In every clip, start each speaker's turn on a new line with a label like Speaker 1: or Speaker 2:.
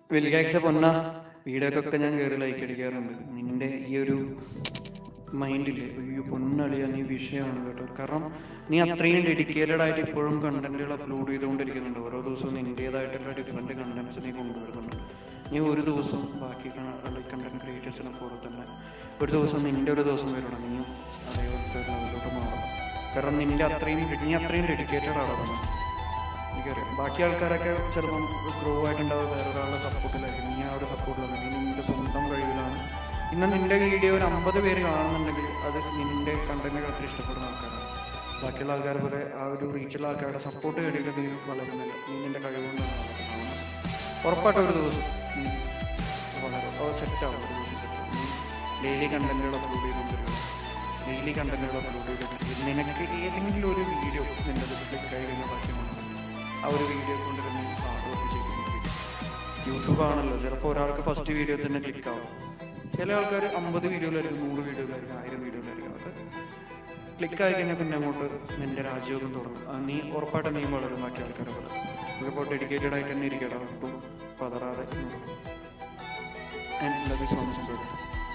Speaker 1: വെൽഗാക്സ പൊന്ന വീഡിയോക്കൊക്കെ ഞാൻ കയറി ലൈക്ക് അടിക്കാറുണ്ട് നിന്റെ ഈ ഒരു മൈൻഡില്ലേ അയ്യോ പൊന്നളിയ നീ വിഷയമാണ് കേട്ടോ കാരണം നീ അത്രയും ഡെഡിക്കേറ്റഡ് ആയിട്ട് ഇപ്പോഴും കണ്ടന്റുകൾ അപ്ലോഡ് ചെയ്തുകൊണ്ടിരിക്കുന്നുണ്ട് ഓരോ ദിവസവും നിന്റേതായിട്ടുള്ള ഡിഫറെന്റ് കണ്ടന്റ്സ് നീ കൊണ്ടുവരുന്നുണ്ട് നീ ഒരു ദിവസം ബാക്കി കണ്ടന്റ് ക്രിയേറ്റേഴ്സിനെ പോലെ തന്നെ ഒരു ദിവസം നിന്റെ ഒരു ദിവസം വരണം നീയും അതേപോലത്തെ ഒരു ലെവലിലോട്ട് മാറും കാരണം നിന്റെ അത്രയും നീ അത്രയും ഡെഡിക്കേറ്റഡ് ആണ് അതൊന്നും എനിക്കറിയാം ബാക്കി ആൾക്കാരൊക്കെ ചിലപ്പം ഗ്രോ ആയിട്ടുണ്ടാവും വേറെ ഒരാളുടെ സപ്പോർട്ടിലായിരിക്കും നീ ആ ഒരു സപ്പോർട്ടിലാണ് നീ നിന്റെ സ്വന്തം കഴിവിലാണ് ഇന്ന് നിന്റെ വീഡിയോ ഒരു അമ്പത് പേര് കാണുന്നുണ്ടെങ്കിൽ അത് നിന്റെ കണ്ടന്റുകൾ അത്ര ഇഷ്ടപ്പെടുന്ന ആൾക്കാരാണ് ബാക്കിയുള്ള ആൾക്കാർ പോലെ ആ ഒരു റീച്ചുള്ള ആൾക്കാരുടെ സപ്പോർട്ട് കേട്ടിട്ട് നീ വളരുന്നില്ല നീ നിന്റെ കഴിവുകൊണ്ടാണ് വളരുന്നത്. ഉറപ്പായിട്ടും ഒരു ദിവസം നീ വളരെ സെറ്റാവും ഒരു ദിവസം സെറ്റാവും നീ ഡെയിലി കണ്ടന്റുകൾ അപ്ലോഡ് ചെയ്തുകൊണ്ടിരിക്കുക ഡെയിലി കണ്ടന്റുകൾ അപ്ലോഡ് ചെയ്തിട്ട് നിനക്ക് ഏതെങ്കിലും ഒരു വീഡിയോ നിന്റെ ക്ലിക്ക് ആയി കഴിഞ്ഞാൽ ബാക്കി മനസ്സിലാവും ആ ഒരു വീഡിയോ കൊണ്ട് തന്നെ ഹാർഡ് വർക്ക് ചെയ്തുകൊണ്ടിരിക്കും യൂട്യൂബ് ആണല്ലോ ചിലപ്പോൾ ഒരാൾക്ക് ഫസ്റ്റ് വീഡിയോ തന്നെ ക്ലിക്ക് ആവും ചില ആൾക്കാർ അമ്പത് വീഡിയോയിലായിരിക്കും നൂറ് വീഡിയോയിലായിരിക്കും ആയിരം വീഡിയോയിലായിരിക്കും അത് ക്ലിക്ക് ആയി കഴിഞ്ഞാൽ പിന്നെ അങ്ങോട്ട് നിന്റെ രാജ്യമൊക്കെ തുടങ്ങും ആ നീ ഉറപ്പായിട്ടും നീ വളരും ബാക്കി ആൾക്കാരെ പോലെ നമുക്കിപ്പോൾ ഡെഡിക്കേറ്റഡ് ആയിട്ട് തന്നെ ഇരിക്കടാ ഒട്ടും പതറാതെ and love you so much brother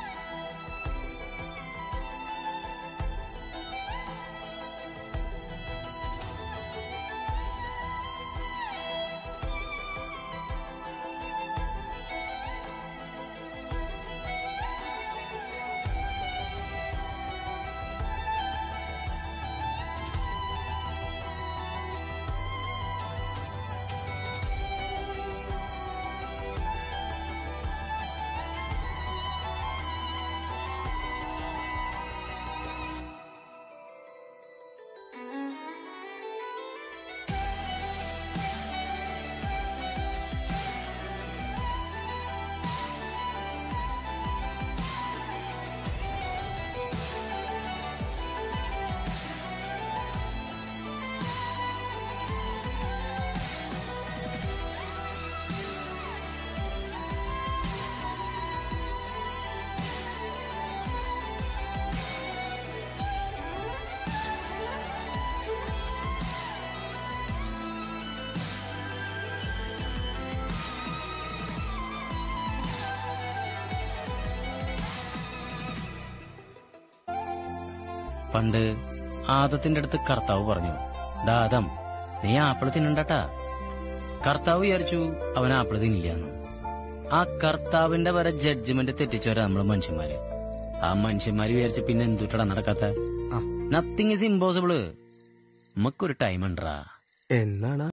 Speaker 2: പണ്ട് ആദത്തിന്റെ അടുത്ത് കർത്താവ് പറഞ്ഞു ഡാദം നീ ആപ്പിള് തിന്നണ്ടട്ടാ കർത്താവ് വിചാരിച്ചു അവൻ ആപ്പിള് തിന്നില്ലാന്ന് ആ കർത്താവിന്റെ വരെ ജഡ്ജ്മെന്റ് തെറ്റിച്ചവരാ നമ്മള് മനുഷ്യന്മാര് ആ മനുഷ്യന്മാര് വിചാരിച്ച പിന്നെ എന്തുട്ടടാ നടക്കാത്ത നത്തിങ് ഇസ് ഇമ്പോസിബിള് നമുക്കൊരു ടൈം ഉണ്ടാ
Speaker 3: എന്നാണ്